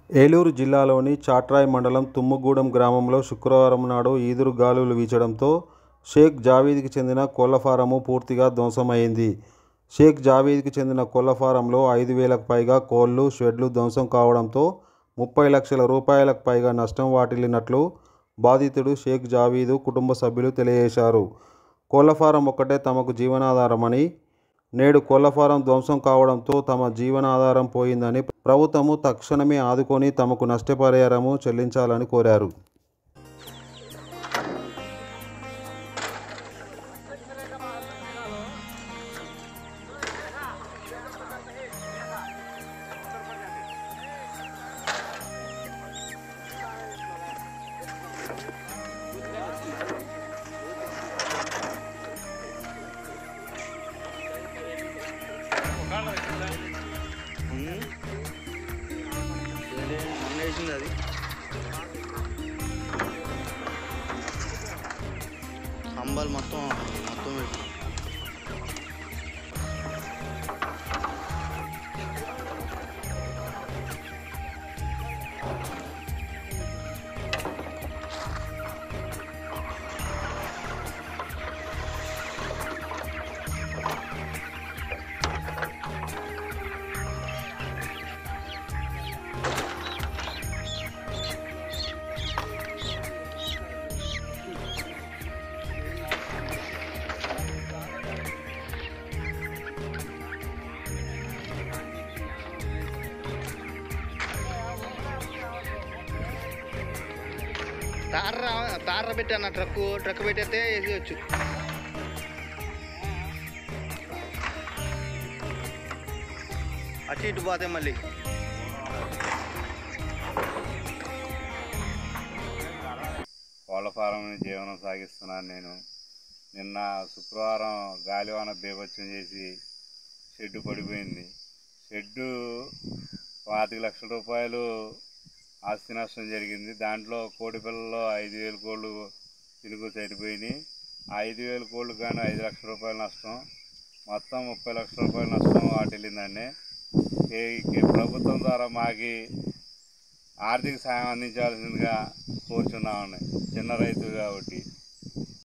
ఏలూరు జిల్లాలోని చాట్రాయ్ మండలం తుమ్మగూడెం గ్రామంలో శుక్రవారం నాడు ఈదురు గాలులు వీచడంతో షేక్ జావీద్కి చెందిన కోళ్ల ఫారము పూర్తిగా ధ్వంసమైంది షేక్ జావీద్కి చెందిన కోళ్ల ఫారంలో ఐదు వేలకు పైగా కోళ్లు షెడ్లు ధ్వంసం కావడంతో ముప్పై లక్షల రూపాయలకు పైగా నష్టం వాటిల్లినట్లు బాధితుడు షేక్ జావీదు కుటుంబ సభ్యులు తెలియజేశారు కోళ్ల ఫారం ఒక్కటే తమకు జీవనాధారమని నేడు కోళ్ల ఫారం ధ్వంసం కావడంతో తమ జీవనాధారం పోయిందని ప్రభుత్వము తక్షణమే ఆదుకొని తమకు నష్టపరిహారము చెల్లించాలని కోరారు మొన్న వేసింది అది స్తంభాలు మొత్తం మొత్తం వేసింది తార తార పెట్టాను ట్రక్ ట్రక్ పెట్టేస్తే వేసేయచ్చు అటు ఇటు పోతే మళ్ళీ కోళ్ల ఫారం జీవనం సాగిస్తున్నాను నేను నిన్న శుక్రవారం గాలివాన బీభత్సం చేసి షెడ్డు పడిపోయింది షెడ్డు పాతిక లక్షల రూపాయలు ఆస్తి నష్టం జరిగింది దాంట్లో కోడి పిల్లలు ఐదు వేలు కోళ్ళు తిరుగు చనిపోయినాయి ఆ ఐదు వేల కోళ్ళు కానీ ఐదు లక్షల రూపాయల నష్టం మొత్తం ముప్పై లక్షల రూపాయల నష్టం వాటిల్లిందండి ఈ- ఈ ప్రభుత్వం ద్వారా మాకి ఆర్థిక సాయం అందించాల్సిందిగా కోరుచున్నామండి చిన్న రైతు కాబట్టి